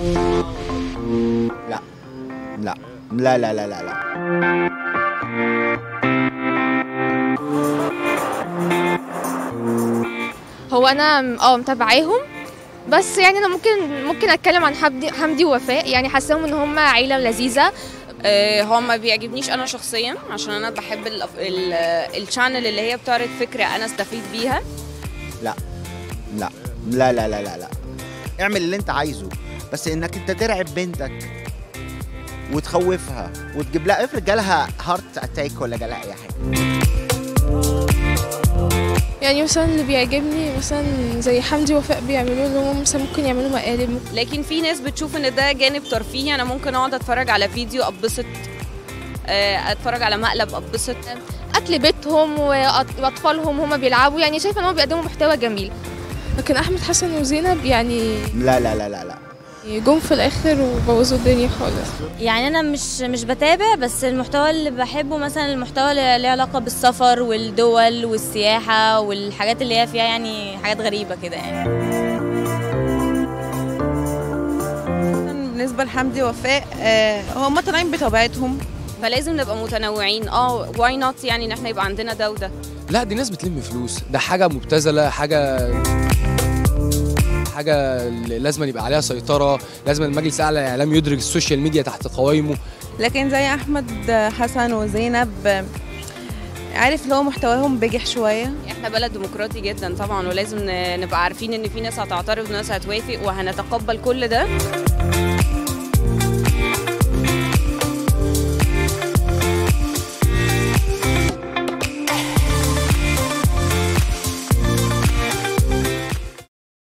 لا لا لا لا لا لا, لا. هو انا اه متابعاهم بس يعني انا ممكن ممكن اتكلم عن حمدي حمدي ووفاء يعني حاساهم ان هم عيله لذيذه آه، هو ما بيعجبنيش انا شخصيا عشان انا بحب ال- ال- الشانل اللي هي بتعرض فكره انا استفيد بيها لا لا لا لا لا لا لا اعمل اللي انت عايزه بس انك انت ترعب بنتك وتخوفها وتجيب لها افرض جالها هارت اتاك ولا جالها اي حاجه يعني مثلا اللي بيعجبني مثلا زي حمدي وفاء بيعملوه اللي هم مثلا ممكن يعملوا مقالب لكن في ناس بتشوف ان ده جانب ترفيهي انا ممكن اقعد اتفرج على فيديو اتبسط آه، اتفرج على مقلب اتبسط اكل بيتهم وأط- واطفالهم هم بيلعبوا يعني شايفه ان هم بيقدموا محتوى جميل لكن احمد حسن وزينب يعني لا لا لا لا لا جم في الاخر وبوظوا الدنيا خالص يعني انا مش مش بتابع بس المحتوى اللي بحبه مثلا المحتوى اللي له علاقه بالسفر والدول والسياحه والحاجات اللي هي فيها يعني حاجات غريبه كده يعني بالنسبة لحمدي وفاء آه، هم طالعين بطبيعتهم فلازم نبقى متنوعين اه واي نوت يعني ان احنا يبقى عندنا ده وده لا دي ناس بتلم فلوس ده حاجة مبتذلة حاجة حاجة لازم يبقى عليها سيطرة لازم المجلس الأعلى للإعلام يدرك السوشيال ميديا تحت قوائمه لكن زي أحمد حسن وزينب آه، عارف اللي هو محتواهم بجح شوية احنا بلد ديمقراطي جدا طبعا ولازم ن- نبقى عارفين ان في ناس هتعترض وناس هتوافق وهنتقبل كل ده